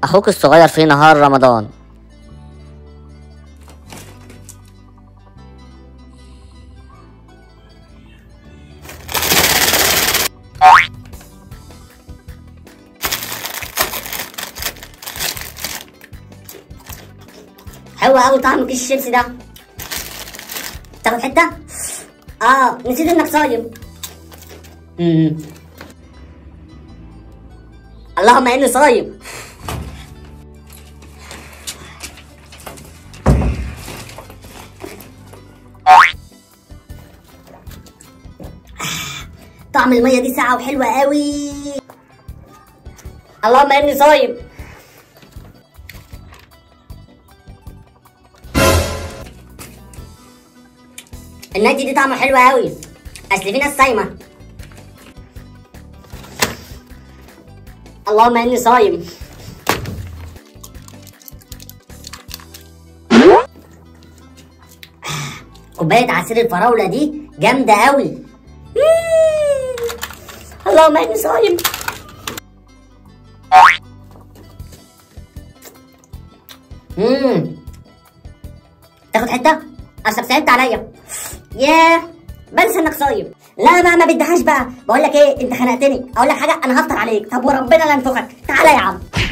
اخوك الصغير في نهار رمضان حلو قوي طعم كيس الشيبسي ده تاخد حته اه نسيت انك صايم امم اللهم اني صايم طعم الميه دي ساقعه وحلوه قوي اللهم اني صايم النادي دي طعمه حلو قوي اصل في ناس صايمه اللهم اني صايم كوبايه عصير الفراوله دي جامده قوي اللهم اني صايم امم تاخد حته اصل صعبت عليا ياه بنسى انك صايم لا بقى ما بدهاش بقى بقول لك ايه انت خنقتني اقول لك حاجه انا هفطر عليك طب وربنا لا انفخك تعالى يا عم